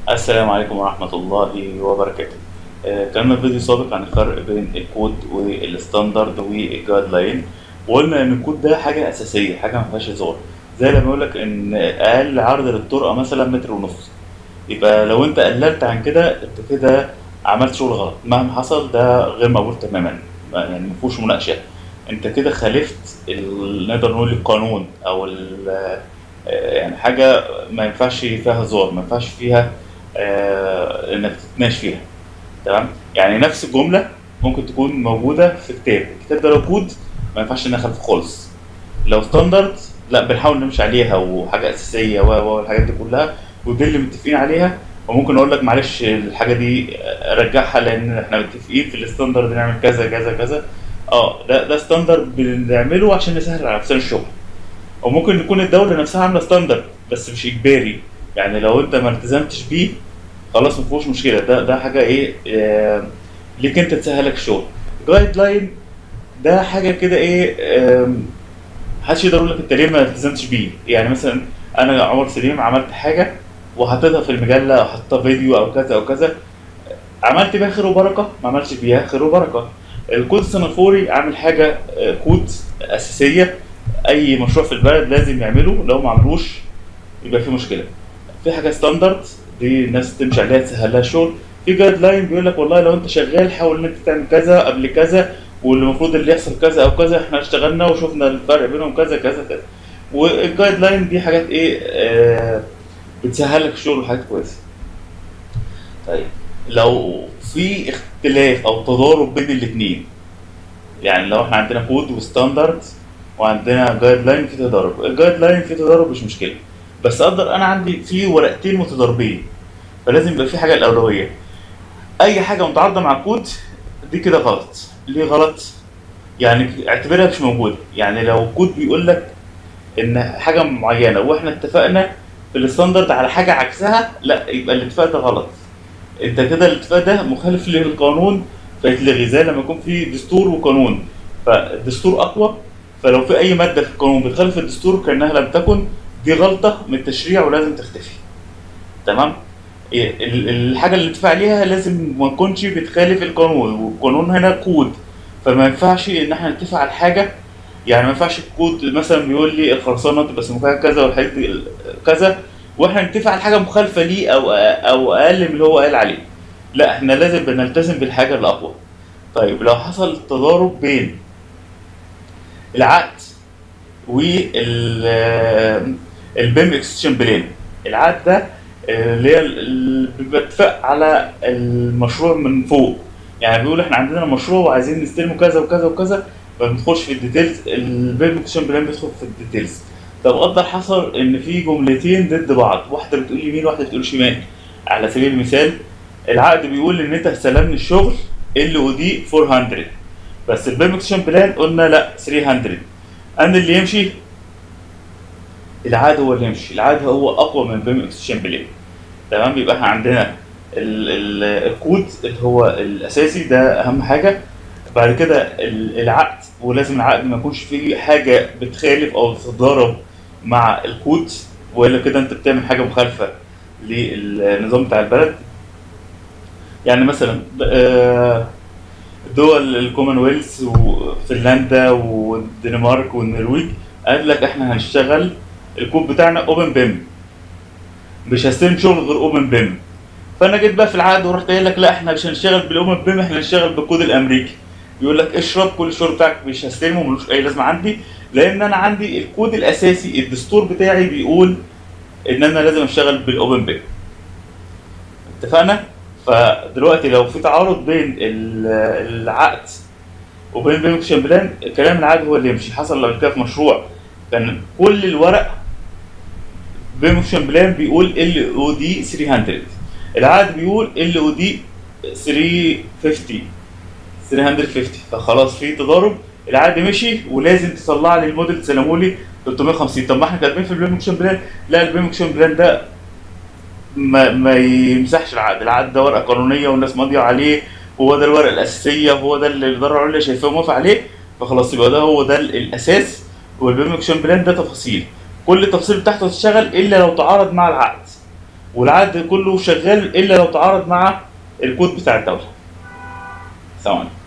السلام عليكم ورحمة الله وبركاته آه، كان فيديو سابق عن الفرق بين الكود والستاندرد والجايد لاين وقلنا ان الكود ده حاجة اساسية حاجة ما فيهاش هزار زي لما يقول لك ان اقل عرض للطرقة مثلا متر ونص يبقى لو انت قللت عن كده انت كده عملت شغل غلط مهما حصل ده غير مقبول تماما ما- يعني ما فيهوش مناقشة انت كده خالفت ال- نقدر نقول القانون او ال- آه، يعني حاجة ما ينفعش فيها هزار ما ينفعش فيها آه، انك تتناقش فيها تمام يعني نفس الجمله ممكن تكون موجوده في كتاب الكتاب ده لو كود ما ينفعش نخالفه خالص لو ستاندرد لا بنحاول نمشي عليها وحاجه اساسيه و و والحاجات دي كلها ودي اللي متفقين عليها وممكن اقول لك معلش الحاجه دي رجعها لان احنا متفقين في الستاندرد نعمل كذا كذا كذا اه ده ده ستاندرد بنعمله عشان نسهل على نفسنا الشغل او ممكن يكون الدوله نفسها عامله ستاندرد بس مش اجباري يعني لو انت ما التزمتش بيه خلاص ما فيهوش مشكله ده ده حاجه ايه آه ليك انت تسهلك الشغل جايد لاين ده حاجه كده ايه آم، محدش يقدر يقول لك انت ليه ما التزمتش بيه يعني مثلا انا عمر سليم عملت حاجه وحطيتها في المجله او حطيتها فيديو او كذا او كذا عملت بيها خير وبركه ما عملتش بيها خير وبركه الكود السنغافوري عامل حاجه آه، كود اساسيه اي مشروع في البلد لازم يعمله لو ما عملوش يبقى في مشكله في حاجه ستاندرد دي الناس تمشي عليها تسهل لها الشغل في جايد لاين بيقول لك والله لو انت شغال حاول ان انت تعمل كذا قبل كذا والمفروض اللي يحصل كذا او كذا احنا اشتغلنا وشفنا الفرق بينهم كذا كذا كذا والجايد لاين دي حاجات ايه آه بتسهل لك الشغل وحاجات كويسه طيب لو في اختلاف او تضارب بين الاثنين يعني لو احنا عندنا كود وستاندرد وعندنا جايد لاين في تضارب الجايد لاين في تضارب مش مشكله بس اقدر انا عندي في ورقتين متضاربين فلازم يبقى في حاجه الاولويه اي حاجه متعارضه مع الكود دي كده غلط ليه غلط يعني اعتبرها مش موجوده يعني لو الكود بيقول لك ان حاجه معينه واحنا اتفقنا في الستاندرد على حاجه عكسها لا يبقى الاتفاق ده غلط انت كده الاتفاق ده مخالف للقانون فيتلغي زي لما يكون في دستور وقانون فالدستور اقوى فلو في اي ماده في القانون بتخالف الدستور كانها لم تكن دي غلطه من التشريع ولازم تختفي تمام إيه، ال- الحاجه اللي اتفق عليها لازم ما تكونش بتخالف القانون والقانون هنا كود فما ينفعش ان احنا نتفق على حاجه يعني ما ينفعش الكود مثلا بيقول لي الخرسانه تبقى سمكها كذا والحاجات دي كذا واحنا نتفق على حاجه مخالفه ليه او او اقل من اللي هو قال عليه لا احنا لازم بنلتزم بالحاجه الاقوى طيب لو حصل تضارب بين العقد وال البيم اكستشن بلان العقد ده آه، اللي هي ال- ال- بيبقى اتفاق على المشروع من فوق يعني بيقول احنا عندنا مشروع وعايزين نستلمه كذا وكذا وكذا ما بندخلش في الديتيلز البيم اكستشن بلان بيدخل في الديتيلز طب قدر حصل ان في جملتين ضد بعض واحده بتقول يمين واحده بتقول شمال على سبيل المثال العقد بيقول ان انت هتسلمني الشغل ال او دي 400 بس البيم اكستشن بلان قلنا لا 300 انا اللي يمشي العقد هو اللي يمشي العقد هو اقوى من البيم اكستشن بلان تمام يبقى احنا عندنا ال ال الكود اللي هو الاساسي ده اهم حاجه بعد كده ال- العقد ولازم العقد ما يكونش فيه حاجه بتخالف او تتضارب مع الكود والا كده انت بتعمل حاجه مخالفه للنظام بتاع البلد يعني مثلا آه، دول الكومنولث وفنلندا والدنمارك والنرويج قال لك احنا هنشتغل الكود بتاعنا اوبن بيم مش هستلم شغل غير اوبن بيم فانا جيت بقى في العقد ورحت قايل لك لا احنا مش هنشتغل بالاوبن بيم احنا هنشتغل بالكود الامريكي يقول لك اشرب كل الشغل بتاعك مش هستلمه ملوش اي لازمه عندي لان انا عندي الكود الاساسي الدستور بتاعي بيقول ان انا لازم اشتغل بالاوبن بيم اتفقنا فدلوقتي لو في تعارض بين ال- العقد وبين بين اكشن بلان كلام العقد هو اللي يمشي حصل قبل كده في مشروع كان كل الورق بين اكشن بلان بيقول ال او دي 300 العقد بيقول ال او دي 350 350 فخلاص في تضارب العقد مشي ولازم تطلع لي الموديل تسلمه لي 350 طب ما احنا كاتبين في البيم اكشن بلان لا البيم اكشن بلان ده ما ما يمسحش العقد العقد ده ورقه قانونيه والناس ماضيه عليه هو ده الورقه الاساسيه وهو ده اللي الاداره العليا شايفاه موافق عليه فخلاص يبقى ده هو ده الاساس والبيم اكشن بلان ده تفاصيل كل التفاصيل بتاعته تشتغل الا لو تعارض مع العقد والعقد كله شغال الا لو تعارض مع الكود بتاع الدوله سلام عليكم